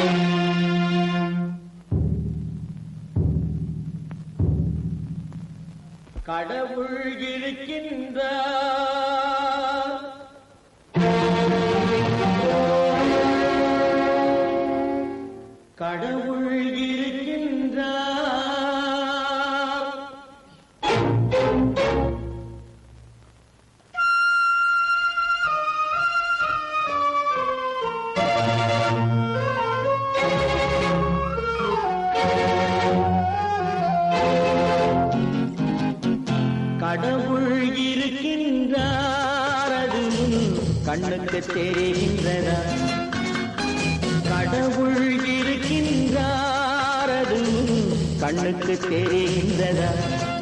கடவுள் இருக்கின்றார் கடவுள் இருக்கின்றார் கடவுள் இருக்கின்றார் அது உன் கண்ணுக்கு தெரிகின்றதா கடவுள் இருக்கின்றார் அது உன் கண்ணுக்கு தெரிகின்றதா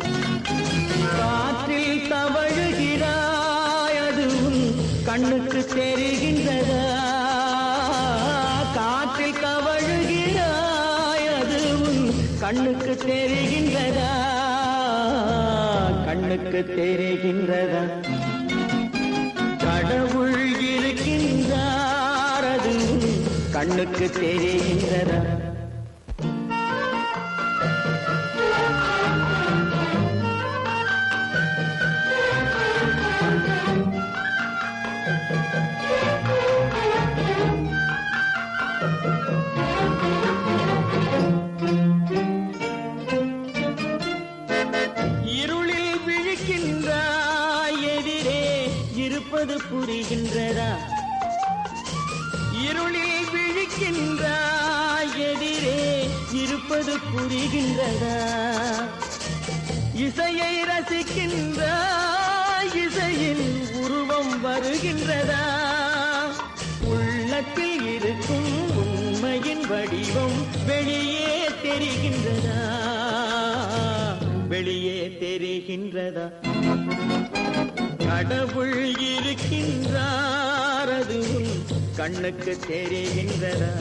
காற்றில் தவழுகிறாய் அது உன் கண்ணுக்கு தெரிகின்றதா காற்றில் தவழுகிறாய் அது உன் கண்ணுக்கு தெரிகின்றதா கண்ணுக்கு தெரிகின்றதா கடவுள் இருக்கின்றார் அது உன் கண்ணுக்கு தெரிகின்றதா இருளில் விழிக்கின்றாய் எதிரே இருப்பது புரிகின்றதா இருளில் விழிக்கின்றாய் எதிரே இருப்பது புரிகின்றதா இசையை ரசிக்கின்றாய் இசையில் உருவம் வருகின்றதா உள்ளத்தில் இருக்கும் உண்மையின் வடிவம் வெளியே தெரிகின்றதா வெளியே தெரிகின்றதா கடவுள் இருக்கின்றார் அது உன் கண்ணுக்கு தெரிகின்றதா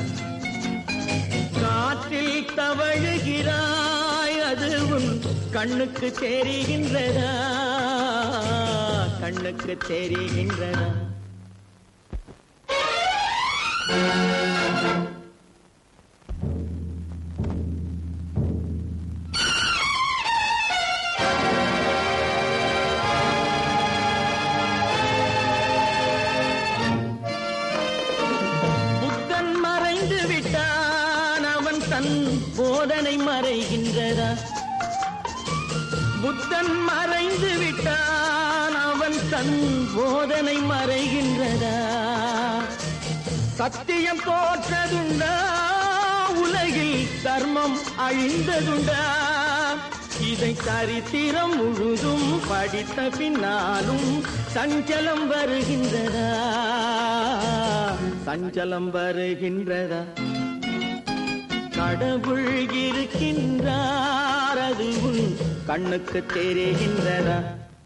காற்றில் தவழுகிறாய் அது உன் கண்ணுக்கு தெரிகின்றதா கண்ணுக்கு தெரிகின்றதா புத்தன் மறைந்து விட்டான் அவன் தன் போதனை மறைகின்றதா புத்தன் மறைந்து விட்டான் அவன் தன் போதனை மறைகின்றதா சத்தியம் தோற்றதுண்டா உலகில் தர்மம் அழிந்ததுண்டா இதை சரித்திரம் முழுதும் படித்த பின்னாலும் சஞ்சலம் வருகின்றதா சஞ்சலம் வருகின்றதா கடவுள் இருக்கின்றார் அது உன் கண்ணுக்கு தெரிகின்றதா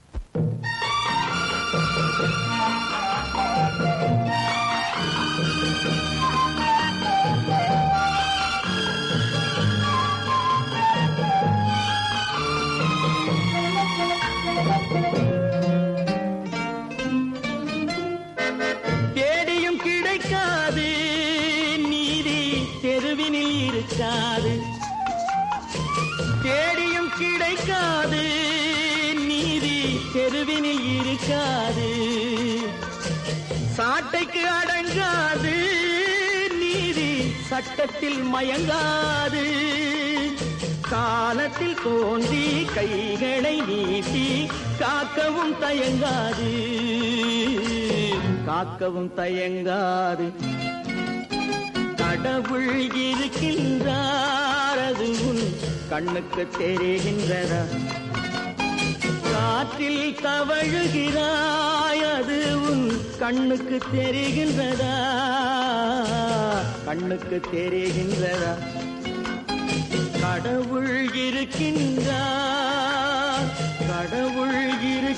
தேடியும் கிடைக்காது நீதி தெருவினில் இருக்காது தேடியும் கிடைக்காது நீதி தெருவினில் இருக்காது சாட்டைக்கு அடங்காது நீதி சட்டத்தில் மயங்காது காலத்தில் தோன்றி கைகளை நீட்டி காக்கவும் தயங்காது காக்கவும் தயங்காது கடவுள் இருக்கின்றார் அது உன் கண்ணுக்கு தெரிகின்றதா காற்றில் தவழுகிறாய் அது உன் கண்ணுக்கு தெரிகின்றதா கண்ணுக்கு தெரிகின்றதா கடவுள் இருக்கின்றார் கடவுள் இரு